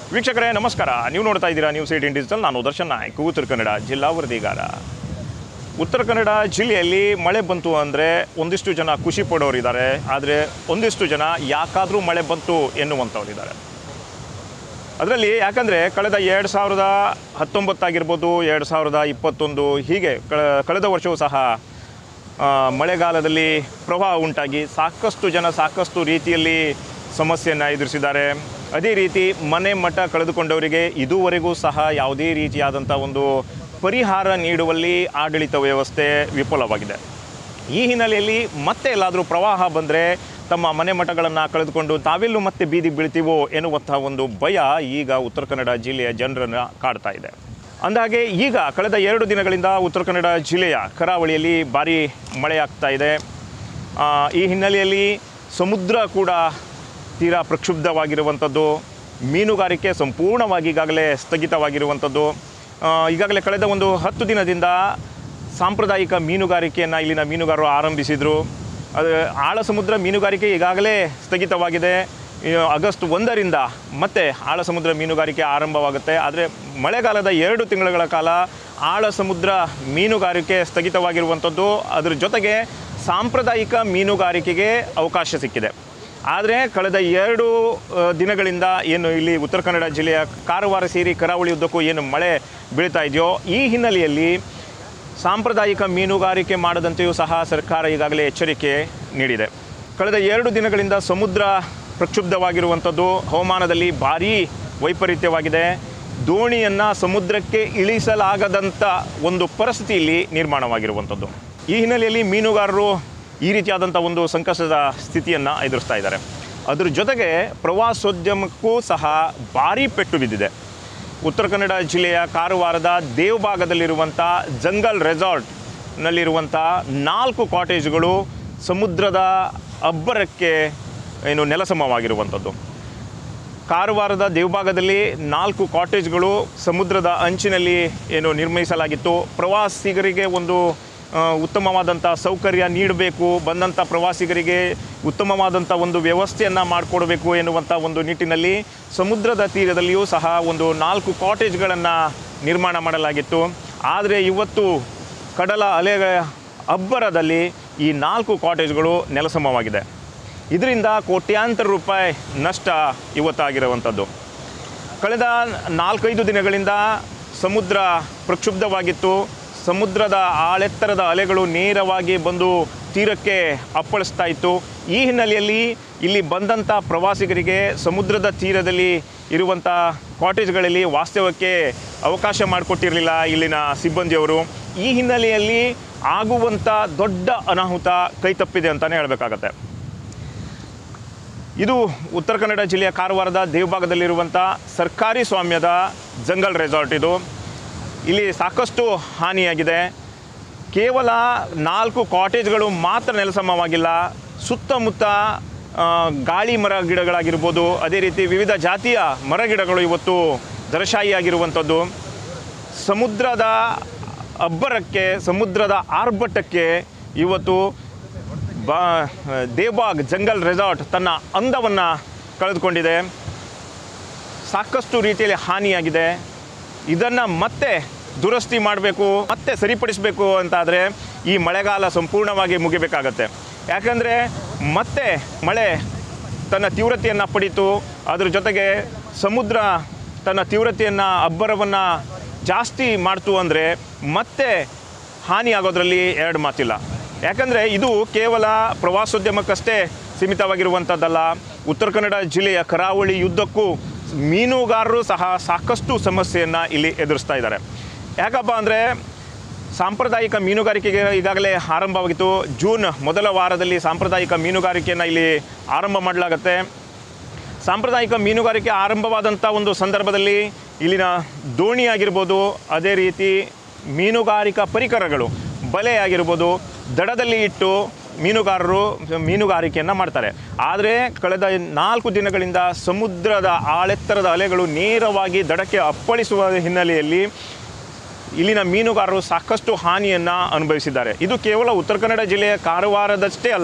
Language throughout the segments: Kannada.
ವೀಕ್ಷಕರೇ ನಮಸ್ಕಾರ ನೀವು ನೋಡ್ತಾ ಇದ್ದೀರಾ ನ್ಯೂಸ್ ಏಟೀನ್ ಡಿಜಿಟಲ್ ನಾನು ದರ್ಶನ್ ನಾಯ್ಕ್ ಉತ್ತರ ಕನ್ನಡ ಜಿಲ್ಲಾ ವರದಿಗಾರ ಉತ್ತರ ಕನ್ನಡ ಜಿಲ್ಲೆಯಲ್ಲಿ ಮಳೆ ಬಂತು ಅಂದರೆ ಒಂದಿಷ್ಟು ಜನ ಖುಷಿ ಪಡೋರಿದ್ದಾರೆ ಆದರೆ ಒಂದಿಷ್ಟು ಜನ ಯಾಕಾದರೂ ಮಳೆ ಬಂತು ಎನ್ನುವಂಥವ್ರಿದ್ದಾರೆ ಅದರಲ್ಲಿ ಯಾಕಂದರೆ ಕಳೆದ ಎರಡು ಸಾವಿರದ ಹತ್ತೊಂಬತ್ತಾಗಿರ್ಬೋದು ಎರಡು ಸಾವಿರದ ಇಪ್ಪತ್ತೊಂದು ಹೀಗೆ ಕಳ ಕಳೆದ ವರ್ಷವೂ ಸಹ ಆ, ಮಳೆಗಾಲದಲ್ಲಿ ಪ್ರವಾಹ ಉಂಟಾಗಿ ಸಾಕಷ್ಟು ಜನ ಸಾಕಷ್ಟು ರೀತಿಯಲ್ಲಿ ಸಮಸ್ಯೆಯನ್ನು ಎದುರಿಸಿದ್ದಾರೆ ಅದೇ ರೀತಿ ಮನೆ ಮಠ ಕಳೆದುಕೊಂಡವರಿಗೆ ಇದುವರೆಗೂ ಸಹ ಯಾವುದೇ ರೀತಿಯಾದಂಥ ಒಂದು ಪರಿಹಾರ ನೀಡುವಲ್ಲಿ ಆಡಳಿತ ವ್ಯವಸ್ಥೆ ವಿಫಲವಾಗಿದೆ ಈ ಹಿನ್ನೆಲೆಯಲ್ಲಿ ಮತ್ತೆ ಎಲ್ಲಾದರೂ ಪ್ರವಾಹ ಬಂದರೆ ತಮ್ಮ ಮನೆ ಮಠಗಳನ್ನು ಕಳೆದುಕೊಂಡು ತಾವೆಲ್ಲೂ ಮತ್ತೆ ಬೀದಿ ಬೀಳ್ತೀವೋ ಎನ್ನುವಂಥ ಒಂದು ಭಯ ಈಗ ಉತ್ತರ ಕನ್ನಡ ಜಿಲ್ಲೆಯ ಜನರನ್ನು ಕಾಡ್ತಾ ಇದೆ ಅಂದಾಗೆ ಈಗ ಕಳೆದ ಎರಡು ದಿನಗಳಿಂದ ಉತ್ತರ ಕನ್ನಡ ಜಿಲ್ಲೆಯ ಕರಾವಳಿಯಲ್ಲಿ ಭಾರಿ ಮಳೆಯಾಗ್ತಾ ಇದೆ ಆ, ಈ ಹಿನ್ನೆಲೆಯಲ್ಲಿ ಸಮುದ್ರ ಕೂಡ ತೀರಾ ಪ್ರಕ್ಷುಬ್ಧವಾಗಿರುವಂಥದ್ದು ಮೀನುಗಾರಿಕೆ ಸಂಪೂರ್ಣವಾಗಿ ಈಗಾಗಲೇ ಸ್ಥಗಿತವಾಗಿರುವಂಥದ್ದು ಆ, ಈಗಾಗಲೇ ಕಳೆದ ಒಂದು ಹತ್ತು ದಿನದಿಂದ ಸಾಂಪ್ರದಾಯಿಕ ಮೀನುಗಾರಿಕೆಯನ್ನು ಇಲ್ಲಿನ ಮೀನುಗಾರರು ಆರಂಭಿಸಿದರು ಅದು ಆಳ ಸಮುದ್ರ ಮೀನುಗಾರಿಕೆ ಈಗಾಗಲೇ ಸ್ಥಗಿತವಾಗಿದೆ ಈ ಆಗಸ್ಟ್ ಒಂದರಿಂದ ಮತ್ತೆ ಆಳ ಸಮುದ್ರ ಮೀನುಗಾರಿಕೆ ಆರಂಭವಾಗುತ್ತೆ ಆದರೆ ಮಳೆಗಾಲದ ಎರಡು ತಿಂಗಳುಗಳ ಕಾಲ ಆಳ ಸಮುದ್ರ ಮೀನುಗಾರಿಕೆ ಸ್ಥಗಿತವಾಗಿರುವಂಥದ್ದು ಅದರ ಜೊತೆಗೆ ಸಾಂಪ್ರದಾಯಿಕ ಮೀನುಗಾರಿಕೆಗೆ ಅವಕಾಶ ಸಿಕ್ಕಿದೆ ಆದರೆ ಕಳೆದ ಎರಡು ಆ, ದಿನಗಳಿಂದ ಏನು ಇಲ್ಲಿ ಉತ್ತರ ಕನ್ನಡ ಜಿಲ್ಲೆಯ ಕಾರವಾರ ಸೇರಿ ಕರಾವಳಿ ಉದ್ದಕ್ಕೂ ಏನು ಮಳೆ ಬೀಳ್ತಾ ಇದೆಯೋ ಈ ಹಿನ್ನೆಲೆಯಲ್ಲಿ ಸಾಂಪ್ರದಾಯಿಕ ಮೀನುಗಾರಿಕೆ ಮಾಡದಂತೆಯೂ ಸಹ ಸರ್ಕಾರ ಈಗಾಗಲೇ ಎಚ್ಚರಿಕೆ ನೀಡಿದೆ ಕಳೆದ ಎರಡು ದಿನಗಳಿಂದ ಸಮುದ್ರ ಪ್ರಕ್ಷುಬ್ಧವಾಗಿರುವಂಥದ್ದು ಹವಾಮಾನದಲ್ಲಿ ಭಾರೀ ವೈಪರೀತ್ಯವಾಗಿದೆ ದೋಣಿಯನ್ನು ಸಮುದ್ರಕ್ಕೆ ಇಳಿಸಲಾಗದಂಥ ಒಂದು ಪರಿಸ್ಥಿತಿ ಇಲ್ಲಿ ನಿರ್ಮಾಣವಾಗಿರುವಂಥದ್ದು ಈ ಹಿನ್ನೆಲೆಯಲ್ಲಿ ಮೀನುಗಾರರು ಈ ರೀತಿಯಾದಂಥ ಒಂದು ಸಂಕಷ್ಟದ ಸ್ಥಿತಿಯನ್ನು ಎದುರಿಸ್ತಾ ಇದ್ದಾರೆ ಅದ್ರ ಜೊತೆಗೆ ಪ್ರವಾಸೋದ್ಯಮಕ್ಕೂ ಸಹ ಭಾರೀ ಪೆಟ್ಟು ಬಿದ್ದಿದೆ ಉತ್ತರ ಕನ್ನಡ ಜಿಲ್ಲೆಯ ಕಾರವಾರದ ದೇವಭಾಗದಲ್ಲಿರುವಂಥ ಜಂಗಲ್ ರೆಸಾರ್ಟ್ನಲ್ಲಿರುವಂಥ ನಾಲ್ಕು ಕಾಟೇಜ್ಗಳು ಸಮುದ್ರದ ಅಬ್ಬರಕ್ಕೆ ಏನು ನೆಲಸಮವಾಗಿರುವಂಥದ್ದು ಕಾರವಾರದ ದೇವಭಾಗದಲ್ಲಿ ನಾಲ್ಕು ಕಾಟೇಜ್ಗಳು ಸಮುದ್ರದ ಅಂಚಿನಲ್ಲಿ ಏನು ನಿರ್ಮಿಸಲಾಗಿತ್ತು ಪ್ರವಾಸಿಗರಿಗೆ ಒಂದು ಆ, ಉತ್ತಮವಾದಂಥ ಸೌಕರ್ಯ ನೀಡಬೇಕು ಬಂದಂಥ ಪ್ರವಾಸಿಗರಿಗೆ ಉತ್ತಮವಾದಂಥ ಒಂದು ವ್ಯವಸ್ಥೆಯನ್ನು ಮಾಡಿಕೊಡಬೇಕು ಎನ್ನುವಂಥ ಒಂದು ನಿಟ್ಟಿನಲ್ಲಿ ಸಮುದ್ರದ ತೀರದಲ್ಲಿಯೂ ಸಹ ಒಂದು ನಾಲ್ಕು ಕಾಟೇಜ್ಗಳನ್ನು ನಿರ್ಮಾಣ ಮಾಡಲಾಗಿತ್ತು ಆದರೆ ಇವತ್ತು ಕಡಲ ಅಲೆಗಳ ಅಬ್ಬರದಲ್ಲಿ ಈ ನಾಲ್ಕು ಕಾಟೇಜ್ಗಳು ನೆಲಸಮವಾಗಿದೆ ಇದರಿಂದ ಕೋಟ್ಯಾಂತರ ರೂಪಾಯಿ ನಷ್ಟ ಇವತ್ತಾಗಿರುವಂಥದ್ದು ಕಳೆದ ನಾಲ್ಕೈದು ದಿನಗಳಿಂದ ಸಮುದ್ರ ಪ್ರಕ್ಷುಬ್ಧವಾಗಿತ್ತು ಸಮುದ್ರದ ಆಳೆತ್ತರದ ಅಲೆಗಳು ನೇರವಾಗಿ ಬಂದು ತೀರಕ್ಕೆ ಅಪ್ಪಳಿಸ್ತಾ ಇತ್ತು ಈ ಹಿನ್ನೆಲೆಯಲ್ಲಿ ಇಲ್ಲಿ ಬಂದಂಥ ಪ್ರವಾಸಿಗರಿಗೆ ಸಮುದ್ರದ ತೀರದಲ್ಲಿ ಇರುವಂಥ ಕಾಟೇಜ್ಗಳಲ್ಲಿ ವಾಸ್ತವಕ್ಕೆ ಅವಕಾಶ ಮಾಡಿಕೊಟ್ಟಿರಲಿಲ್ಲ ಇಲ್ಲಿನ ಸಿಬ್ಬಂದಿಯವರು ಈ ಹಿನ್ನೆಲೆಯಲ್ಲಿ ಆಗುವಂಥ ದೊಡ್ಡ ಅನಾಹುತ ಕೈತಪ್ಪಿದೆ ಅಂತಲೇ ಹೇಳಬೇಕಾಗತ್ತೆ ಇದು ಉತ್ತರ ಕನ್ನಡ ಜಿಲ್ಲೆಯ ಕಾರವಾರದ ದೇವಭಾಗದಲ್ಲಿರುವಂಥ ಸರ್ಕಾರಿ ಸ್ವಾಮ್ಯದ ಜಂಗಲ್ ರೆಸಾರ್ಟ್ ಇದು ಇಲ್ಲಿ ಸಾಕಷ್ಟು ಹಾನಿಯಾಗಿದೆ ಕೇವಲ ನಾಲ್ಕು ಕಾಟೇಜ್ಗಳು ಮಾತ್ರ ನೆಲಸಮವಾಗಿಲ್ಲ ಸುತ್ತಮುತ್ತ ಆ, ಗಾಳಿ ಮರ ಗಿಡಗಳಾಗಿರ್ಬೋದು ಅದೇ ರೀತಿ ವಿವಿಧ ಜಾತಿಯ ಮರ ಗಿಡಗಳು ಇವತ್ತು ದರಶಾಹಿಯಾಗಿರುವಂಥದ್ದು ಸಮುದ್ರದ ಅಬ್ಬರಕ್ಕೆ ಸಮುದ್ರದ ಆರ್ಭಟಕ್ಕೆ ಇವತ್ತು ಬಾ ದೇವಬಾಗ್ ಜಂಗಲ್ ರೆಸಾರ್ಟ್ ತನ್ನ ಅಂದವನ್ನು ಕಳೆದುಕೊಂಡಿದೆ ಸಾಕಷ್ಟು ರೀತಿಯಲ್ಲಿ ಹಾನಿಯಾಗಿದೆ ಇದನ್ನು ಮತ್ತೆ ದುರಸ್ತಿ ಮಾಡಬೇಕು ಮತ್ತೆ ಸರಿಪಡಿಸಬೇಕು ಅಂತಾದರೆ ಈ ಮಳೆಗಾಲ ಸಂಪೂರ್ಣವಾಗಿ ಮುಗಿಬೇಕಾಗತ್ತೆ ಯಾಕಂದರೆ ಮತ್ತೆ ಮಳೆ ತನ್ನ ತೀವ್ರತೆಯನ್ನು ಪಡೀತು ಅದ್ರ ಜೊತೆಗೆ ಸಮುದ್ರ ತನ್ನ ತೀವ್ರತೆಯನ್ನು ಅಬ್ಬರವನ್ನು ಜಾಸ್ತಿ ಮಾಡ್ತು ಅಂದರೆ ಮತ್ತೆ ಹಾನಿಯಾಗೋದ್ರಲ್ಲಿ ಎರಡು ಮಾತಿಲ್ಲ ಯಾಕಂದರೆ ಇದು ಕೇವಲ ಪ್ರವಾಸೋದ್ಯಮಕ್ಕಷ್ಟೇ ಸೀಮಿತವಾಗಿರುವಂಥದ್ದಲ್ಲ ಉತ್ತರ ಕನ್ನಡ ಜಿಲ್ಲೆಯ ಕರಾವಳಿ ಯುದ್ಧಕ್ಕೂ ಮೀನುಗಾರರು ಸಹ ಸಾಕಷ್ಟು ಸಮಸ್ಯೆಯನ್ನು ಇಲ್ಲಿ ಎದುರಿಸ್ತಾ ಇದ್ದಾರೆ ಯಾಕಪ್ಪ ಅಂದರೆ ಸಾಂಪ್ರದಾಯಿಕ ಮೀನುಗಾರಿಕೆಗೆ ಈಗಾಗಲೇ ಆರಂಭವಾಗಿತ್ತು ಜೂನ್ ಮೊದಲ ವಾರದಲ್ಲಿ ಸಾಂಪ್ರದಾಯಿಕ ಮೀನುಗಾರಿಕೆಯನ್ನು ಇಲ್ಲಿ ಆರಂಭ ಮಾಡಲಾಗತ್ತೆ ಸಾಂಪ್ರದಾಯಿಕ ಮೀನುಗಾರಿಕೆ ಆರಂಭವಾದಂಥ ಒಂದು ಸಂದರ್ಭದಲ್ಲಿ ಇಲ್ಲಿನ ದೋಣಿ ಆಗಿರ್ಬೋದು ಅದೇ ರೀತಿ ಮೀನುಗಾರಿಕಾ ಪರಿಕರಗಳು ಬಲೆ ಆಗಿರ್ಬೋದು ದಡದಲ್ಲಿ ಇಟ್ಟು ಮೀನುಗಾರರು ಮೀನುಗಾರಿಕೆಯನ್ನು ಮಾಡ್ತಾರೆ ಆದರೆ ಕಳೆದ ನಾಲ್ಕು ದಿನಗಳಿಂದ ಸಮುದ್ರದ ಆಳೆತ್ತರದ ಅಲೆಗಳು ನೇರವಾಗಿ ದಡಕ್ಕೆ ಅಪ್ಪಳಿಸುವ ಹಿನ್ನೆಲೆಯಲ್ಲಿ ಇಲ್ಲಿನ ಮೀನುಗಾರರು ಸಾಕಷ್ಟು ಹಾನಿಯನ್ನು ಅನುಭವಿಸಿದ್ದಾರೆ ಇದು ಕೇವಲ ಉತ್ತರ ಕನ್ನಡ ಜಿಲ್ಲೆಯ ಕಾರವಾರದಷ್ಟೇ ಅಲ್ಲ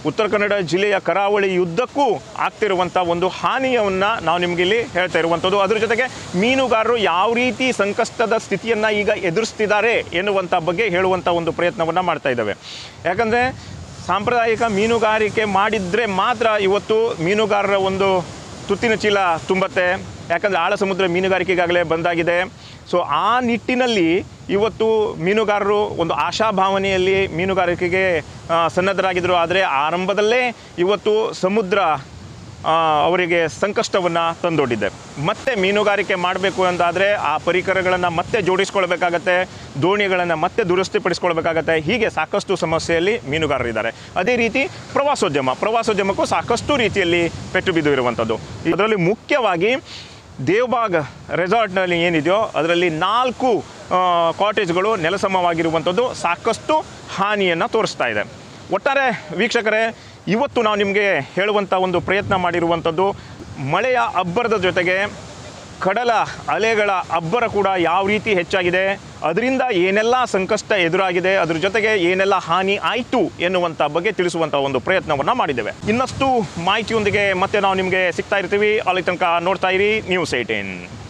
ಉತ್ತರ ಕನ್ನಡ ಜಿಲ್ಲೆಯ ಕರಾವಳಿಯುದ್ದಕ್ಕೂ ಆಗ್ತಿರುವಂಥ ಒಂದು ಹಾನಿಯನ್ನು ನಾವು ನಿಮಗೆ ಇಲ್ಲಿ ಹೇಳ್ತಾ ಇರುವಂಥದ್ದು ಅದ್ರ ಜೊತೆಗೆ ಮೀನುಗಾರರು ಯಾವ ರೀತಿ ಸಂಕಷ್ಟದ ಸ್ಥಿತಿಯನ್ನು ಈಗ ಎದುರಿಸ್ತಿದ್ದಾರೆ ಎನ್ನುವಂಥ ಬಗ್ಗೆ ಹೇಳುವಂಥ ಒಂದು ಪ್ರಯತ್ನವನ್ನು ಮಾಡ್ತಾ ಇದ್ದಾವೆ ಯಾಕಂದರೆ ಸಾಂಪ್ರದಾಯಿಕ ಮೀನುಗಾರಿಕೆ ಮಾಡಿದರೆ ಮಾತ್ರ ಇವತ್ತು ಮೀನುಗಾರರ ಒಂದು ತುತ್ತಿನ ಚೀಲ ತುಂಬತ್ತೆ ಯಾಕಂದರೆ ಆಳ ಸಮುದ್ರ ಮೀನುಗಾರಿಕೆಗಾಗಲೇ ಬಂದಾಗಿದೆ ಸೊ ಆ ನಿಟ್ಟಿನಲ್ಲಿ ಇವತ್ತು ಮೀನುಗಾರರು ಒಂದು ಆಶಾಭಾವನೆಯಲ್ಲಿ ಮೀನುಗಾರಿಕೆಗೆ ಆ, ಸನ್ನದ್ಧರಾಗಿದ್ದರು ಆದರೆ ಆರಂಭದಲ್ಲೇ ಇವತ್ತು ಸಮುದ್ರ ಆ, ಅವರಿಗೆ ಸಂಕಷ್ಟವನ್ನು ತಂದೊಡ್ಡಿದೆ ಮತ್ತೆ ಮೀನುಗಾರಿಕೆ ಮಾಡಬೇಕು ಅಂತಾದರೆ ಆ ಪರಿಕರಗಳನ್ನು ಮತ್ತೆ ಜೋಡಿಸ್ಕೊಳ್ಬೇಕಾಗತ್ತೆ ದೋಣಿಗಳನ್ನು ಮತ್ತೆ ದುರಸ್ತಿಪಡಿಸ್ಕೊಳ್ಬೇಕಾಗತ್ತೆ ಹೀಗೆ ಸಾಕಷ್ಟು ಸಮಸ್ಯೆಯಲ್ಲಿ ಮೀನುಗಾರರಿದ್ದಾರೆ ಅದೇ ರೀತಿ ಪ್ರವಾಸೋದ್ಯಮ ಪ್ರವಾಸೋದ್ಯಮಕ್ಕೂ ಸಾಕಷ್ಟು ರೀತಿಯಲ್ಲಿ ಪೆಟ್ಟು ಬಿದ್ದು ಇರುವಂಥದ್ದು ಇದರಲ್ಲಿ ಮುಖ್ಯವಾಗಿ ದೇವಬಾಗ್ ರೆಸಾರ್ಟ್ನಲ್ಲಿ ಏನಿದೆಯೋ ಅದರಲ್ಲಿ ನಾಲ್ಕು ಆ, ಕಾಟೇಜ್ಗಳು ನೆಲಸಮವಾಗಿರುವಂಥದ್ದು ಸಾಕಷ್ಟು ಹಾನಿಯನ್ನು ತೋರಿಸ್ತಾ ಇದೆ ಒಟ್ಟಾರೆ ವೀಕ್ಷಕರೇ ಇವತ್ತು ನಾವು ನಿಮಗೆ ಹೇಳುವಂಥ ಒಂದು ಪ್ರಯತ್ನ ಮಾಡಿರುವಂಥದ್ದು ಮಳೆಯ ಅಬ್ಬರದ ಜೊತೆಗೆ ಕಡಲ ಅಲೆಗಳ ಅಬ್ಬರ ಕೂಡ ಯಾವ ರೀತಿ ಹೆಚ್ಚಾಗಿದೆ ಅದರಿಂದ ಏನೆಲ್ಲ ಸಂಕಷ್ಟ ಎದುರಾಗಿದೆ ಅದ್ರ ಜೊತೆಗೆ ಏನೆಲ್ಲ ಹಾನಿ ಆಯಿತು ಎನ್ನುವಂಥ ಬಗ್ಗೆ ತಿಳಿಸುವಂಥ ಒಂದು ಪ್ರಯತ್ನವನ್ನು ಮಾಡಿದ್ದೇವೆ ಇನ್ನಷ್ಟು ಮಾಹಿತಿಯೊಂದಿಗೆ ಮತ್ತೆ ನಾವು ನಿಮಗೆ ಸಿಗ್ತಾ ಇರ್ತೀವಿ ಅಲ್ಲಿ ತನಕ ನೋಡ್ತಾ ಇರಿ ನ್ಯೂಸ್ ಏಯ್ಟೀನ್